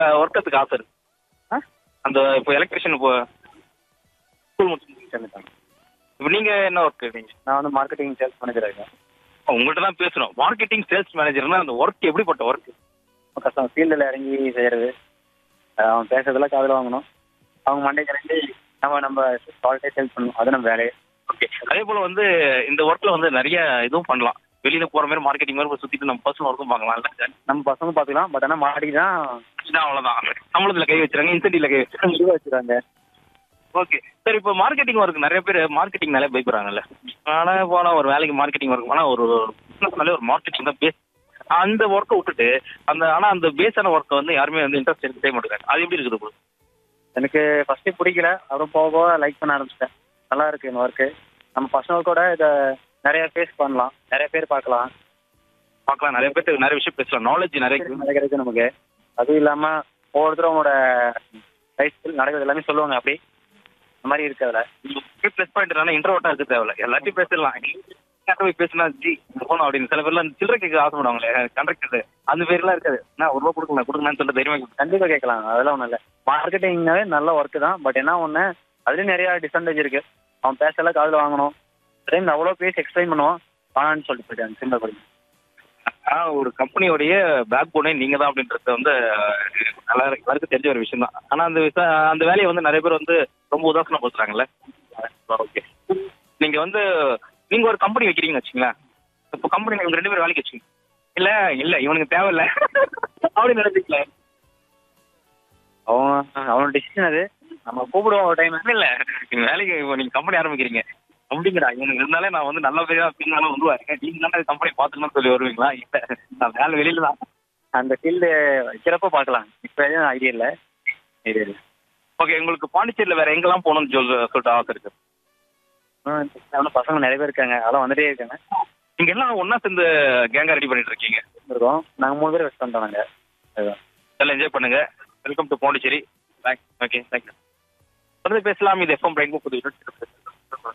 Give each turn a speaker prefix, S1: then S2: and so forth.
S1: ஒர்க்கத்துக்கு ஆசை இருக்கு
S2: ஆ?
S1: அந்த இப்போ எலக்ட்ரிஷியன் இப்போ ஸ்கூல் முடிச்சு
S2: சேர்ந்துட்டாங்க
S1: இப்போ நீங்க என்ன ஒர்க் நீங்க
S2: நான் வந்து மார்க்கெட்டிங் சேல்ஸ் மேனேஜர் இருக்கேன்
S1: உங்கள்கிட்ட தான் பேசணும் மார்க்கெட்டிங் சேல்ஸ் மேனேஜர்னா அந்த ஒர்க் எப்படிப்பட்ட ஒர்க்
S2: கஷ்டம் ஃபீல்டில் இறங்கி செய்கிறது அவன் பேசுறதெல்லாம் காதில் வாங்கணும் அவங்க மண்டே கிளம்பி நம்ம நம்ம ப்ராடக்டே சேல்ஸ் பண்ணணும் அது நம்ம வேலையே
S1: ஓகே அதே போல வந்து இந்த ஒர்க்ல வந்து நிறைய இதுவும் பண்ணலாம் வெளியில போற மாதிரி மார்க்கெட்டிங் மாதிரி போய் சுத்திட்டு நம்ம பர்சனல் ஒர்க்கும் பார்க்கலாம்
S2: நம்ம பசங்க பார்த்துக்கலாம் பட் ஆனால் மாடிக்கு தான்
S1: இதான் அவ்வளவுதான் சம்பளத்துல கை வச்சிருக்காங்க இன்சென்டிவ்ல கை வச்சிருக்காங்க
S2: இதுவாக வச்சுருக்காங்க
S1: ஓகே சரி இப்போ மார்க்கெட்டிங் ஒர்க் நிறைய பேர் மார்க்கெட்டிங் மேலே பயப்படுறாங்கல்ல ஆனா போனா ஒரு வேலைக்கு மார்க்கெட்டிங் ஒர்க் போனா ஒரு பிசினஸ்னாலே ஒரு மார்க்கெட்டிங் தான் பேஸ் அந்த ஒர்க்கை விட்டுட்டு அந்த ஆனா அந்த பேஸான ஒர்க்கை வந்து யாருமே வந்து இன்ட்ரெஸ்ட் எடுத்து செய்ய மாட்டேங்கிறாங்க அது எப்படி இருக்குது bro?
S2: எனக்கு ஃபஸ்ட்டு பிடிக்கல அப்புறம் போக போக லைக் பண்ண ஆரம்பிச்சிட்டேன் நல்லா இருக்கு இந்த ஒர்க்கு நம்ம பசங்க கூட இதை நிறைய ஃபேஸ் பண்ணலாம் நிறைய பேர் பார்க்கலாம்
S1: பார்க்கலாம் நிறைய பேர் நிறைய விஷயம் பேசலாம் நாலேஜ் நிறைய இருக்குது.
S2: நிறைய கிடைக்கும் நமக்கு அதுவும் இல்லாமல் ஒவ்வொருத்தரும் அவங்களோட லைஃப் ஸ்டைல் நடக்கிறது எல்லாமே சொல்லுவாங்க அப்படி அந்த மாதிரி இருக்கு அதில்
S1: ப்ளஸ் பாயிண்ட் என்னன்னா இன்ட்ரோட்டா இருக்க தேவையில்ல எல்லாத்தையும் பேசிடலாம் யார்கிட்ட போய் பேசினா ஜி போனோம் அப்படின்னு சில பேர்லாம் சில்லறை கேட்க ஆசைப்படுவாங்களே கண்டக்டர் அந்த பேர்லாம் இருக்காது நான் ஒரு ரூபா கொடுக்கணும் கொடுக்கணும்னு சொல்லிட்டு தைரியமா கேட்பேன்.
S2: கண்டிப்பாக கேட்கலாம் அதெல்லாம் ஒன்றும் இல்லை மார்க்கெட்டிங்னாவே நல்ல ஒர்க்கு தான் பட் என்ன ஒன்று அதுலேயும் நிறைய டிஸ்அட்வான்டேஜ் இருக்கு அவன் பேசல காதில் வாங்கணும் டைம் அவ்வளோ பேசி எக்ஸ்பிளைன் பண்ணுவான் வாங்கன்னு சொல்லிட்டு போயிட்டாங்க சிம்பிள் படி
S1: ஆனா ஒரு கம்பெனியோடைய பேக் போனே நீங்க தான் அப்படின்றது வந்து நல்லா எல்லாருக்கும் தெரிஞ்ச ஒரு விஷயம் தான் ஆனா அந்த விஷ- அந்த வேலையை வந்து நிறைய பேர் வந்து ரொம்ப உதாசனப்படுத்துறாங்கல்ல ஓகே நீங்க வந்து நீங்க ஒரு கம்பெனி வைக்கிறீங்கன்னு வச்சுங்களேன் இப்போ கம்பெனி இவங்க ரெண்டு பேரும் வேலைக்கு வச்சுங்க இல்ல இல்ல இவனுக்கு தேவையில்ல அப்படின்னு நினைச்சிக்கல
S2: அவன் அவனோட டிசிஷன் அது நம்ம கூப்பிடுவோம் ஒரு டைம்
S1: இல்ல நீங்க வேலைக்கு இப்போ நீங்க கம்பெனி ஆரம்பிக்கிறீங்க அப்படிங்கிறா இவனுக்கு இருந்தாலே நான் வந்து நல்ல பேரா பின்னாலும் வந்துருவாரு நீங்க தானே கம்பெனி பாத்துக்கணும்னு சொல்லி வருவீங்களா இல்ல நான் வேலை வெளியில தான்
S2: அந்த ஃபீல்டு வைக்கிறப்ப பார்க்கலாம் இப்போ எதுவும் ஐடியா இல்லை ஐடியா இல்லை
S1: ஓகே உங்களுக்கு பாண்டிச்சேரியில வேற எங்கெல்லாம் போகணும்னு சொல் சொல்லிட்டு ஆசை இருக்கு
S2: இன்னும் பசங்க நிறைய பேர் இருக்காங்க அதெல்லாம் வந்துட்டே இருக்காங்க
S1: நீங்க எல்லாம் ஒண்ணா சேர்ந்து கேங்கா ரெடி பண்ணிட்டு இருக்கீங்க
S2: இருக்கோம் நாங்கள் மூணு பேர் வெஸ்ட் பண்ணிட்டோம் நாங்கள் அதுதான்
S1: எல்லாம் என்ஜாய் பண்ணுங்க welcome to Pondicherry okay thank you தொடர்ந்து பேசலாம் இது எஃப்எம் பிரைன் புது